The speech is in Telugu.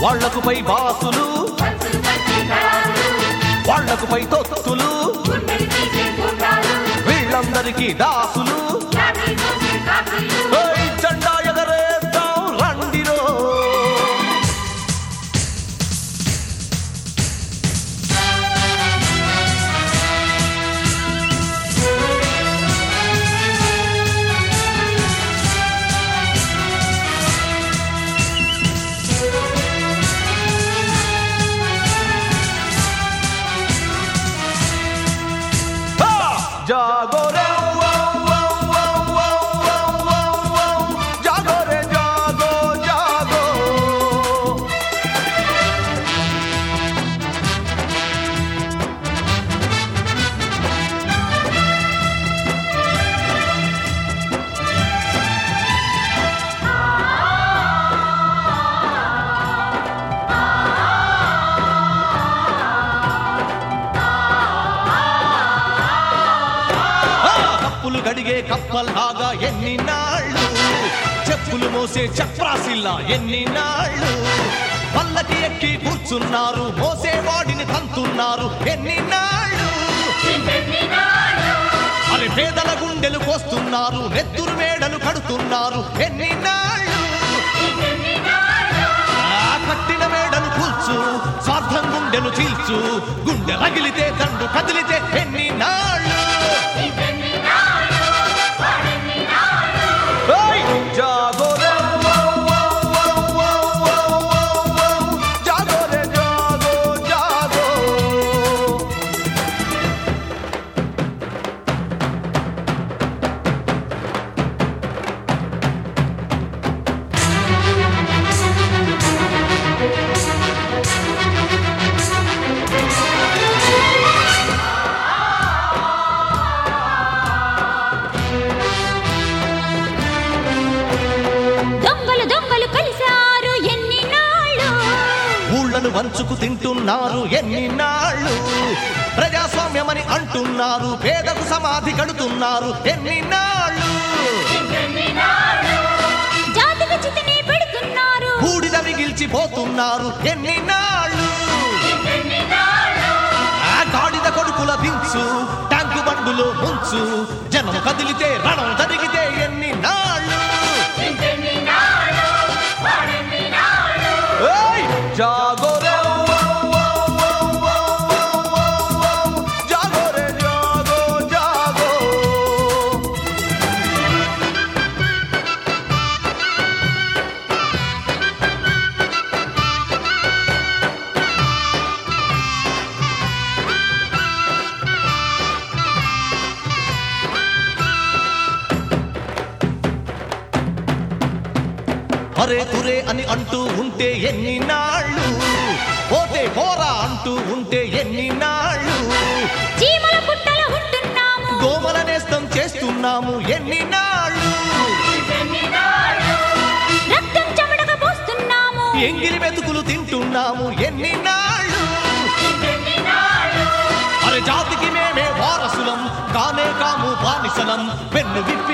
వాళ్లకు పై బాసులు వాళ్లకు పై తొత్తులు వీళ్ళందరికీ దాసులు ఏయ్, జెండా ఎగరేద్దాం రండిరో హా! జాగో రే ఓ, ఓ, ఓ, ఓ, ఓ, ఓ, ఓ. జాగో రే జాగో జాగో ఆ, కప్పులు గడిగే కప్పల్లాగా ఎన్ని నాళ్ళు చెప్పులు మోసే చప్రాసిల్లా ఎన్ని నాళ్ళు పల్లకి ఎక్కి కూర్చున్నారు మోసేవాడిని తంతున్నారు ఎన్ని నాళ్ళు అరే పేదల గుండెలు కోస్తున్నారు నెత్తురు మేడలు కడుతున్నారు ఎన్ని నాళ్ళు ఆ కట్టిన మేడలు కూల్చు స్వార్థం గుండెలు చీల్చు గుండె రగిలితే దండు కదిలితే ఎన్ని నాళ్ళు ఏయ్! జాగో రే ఓ, ఓ, ఓ, ఓ, ఓ, ఓ, ఓ. జాగో రే జాగో జాగో దొంగలు దొంగలు కలిశారు ఎన్ని నాళ్ళు ఊళ్ళను వంచుకు తింటున్నారు ఎన్ని నాళ్ళు ప్రజాస్వామ్యమని అంటున్నారు పేదకు సమాధి కడుతున్నారు ఎన్ని నాళ్ళు జాతికి చితిని పెడుతున్నారు బూడిద మిగిల్చిపోతున్నారు ఎన్ని నాళ్ళు ఆ గాడిద కొడుకుల దించు ట్యాంకు బండులో ముంచు జనం కదిలితే రణం జరిగితే ఎన్ని నాళ్ళు ఏయ్! జాగో రే ఓ, ఓ, ఓ, ఓ, ఓ, ఓ, ఓ. జాగో రే జాగో జాగో అరే తురే అని అంటూ ఉంటే ఎన్ని నాళ్ళు పోతే పోరా అంటూ ఉంటే ఎన్ని నాళ్ళు చీమల పుట్టల ఉంటున్నాము దోమల నేస్తం చేస్తున్నాము ఎన్ని నాళ్ళు రక్తం చెమటగా పోస్తున్నాము ఎంగిలి మెతుకులు తింటున్నాము ఎన్ని నాళ్ళు అరే జాతికి మేమే వారసులం కానే కాము బానిసలం పెన్ను విప్పి